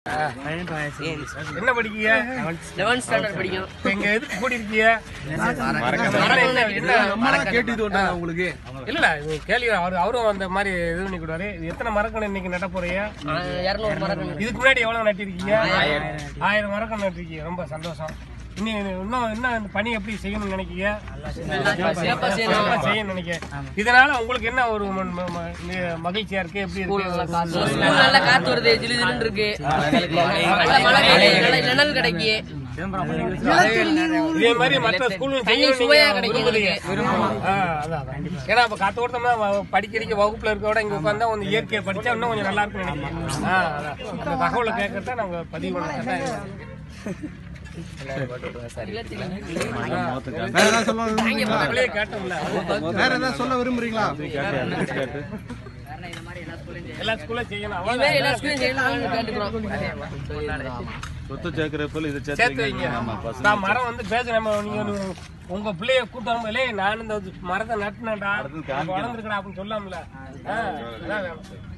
என்ன படிக்கீங்க eleventh standard படிக்கும் இப்ப இங்க எதுக்கு கூடி இருக்கீங்க மரம் என்ன என்ன நம்மளா கேட்டு இது பண்றாங்க உங்களுக்கு இல்ல இல்ல இது கேள்வி அவரு அவரும் அந்த மாதிரி இது பண்ணி கொடுவாரு இது எத்தனை மரக்கணு இன்னைக்கு நட்ட போறீங்க இரநூறு மரம் இதுக்கு முன்னாடி எவ்வளவு நட்டிருக்கீங்க ஆயிரம் மரக்கணு நட்டிருக்கீங்க ரொம்ப சந்தோஷம் இனி இன்னும் இன்னும் இந்த பணி எப்படி செய்யணும்னு நினைக்கீங்க சிறப்பா செய்யணும். சிறப்பா செய்யணும்னு நினைக்கிறேன் இதனால உங்களுக்கு என்ன ஒரு ம- ம- ம- ம- மகிழ்ச்சியா இருக்கு எப்படி இருக்கு ஸ்கூல் நல்லா காத்து வருது ஜிலு ஜிலுன்னு இருக்கு நல்ல மழை பெய்யுது நல்ல நிழல் கிடைக்கு இதே மாதிரி மற்ற ஸ்கூலும் தண்ணி செய்யணும் சுவையா நீங்க கிடைக்கும் விரும்புறீங்க. ஆ, அதான், அதான். ஏன்னா இப்ப காத்து ஓட்டம்னா படிக்கிறீங்க வகுப்புல இருக்க விட இங்க உட்காந்தா கொஞ்சம் இயற்கையை படிச்சா இன்னும் கொஞ்சம் நல்லா இருக்கும்னு நினைக்கிறேன் ஆ, அதான். இந்த தகவலை கேட்கறத நாங்க பதிவு பண்ண வேற ஏதாவது சொல்ல விரும்புறீங்களா வெளியே கேட்டோம்ல வேற ஏதாவது சொல்ல விரும்புறீங்களா எல்லா ஸ்கூலும் செய்யணும் இது மாதிரி எல்லா அவ்வளவுதான். ஸ்கூலும் செய்யலாம்னு கேட்டுக்கிறோம் சொத்து சேர்க்கிறப்ப இது சேர்த்து சேர்த்து வைங்க ஆமா பசங்க நான் மரம் வந்து பேச நம்ம நீங்க நீங்க உங்க பிள்ளைய கூட்டு வரும்போது நான் இந்த மரத்தை நட்டுனேன்டா வளர்ந்துருக்கடா அப்படின்னு சொல்லாம்ல ஆ, அதான் வேணும்.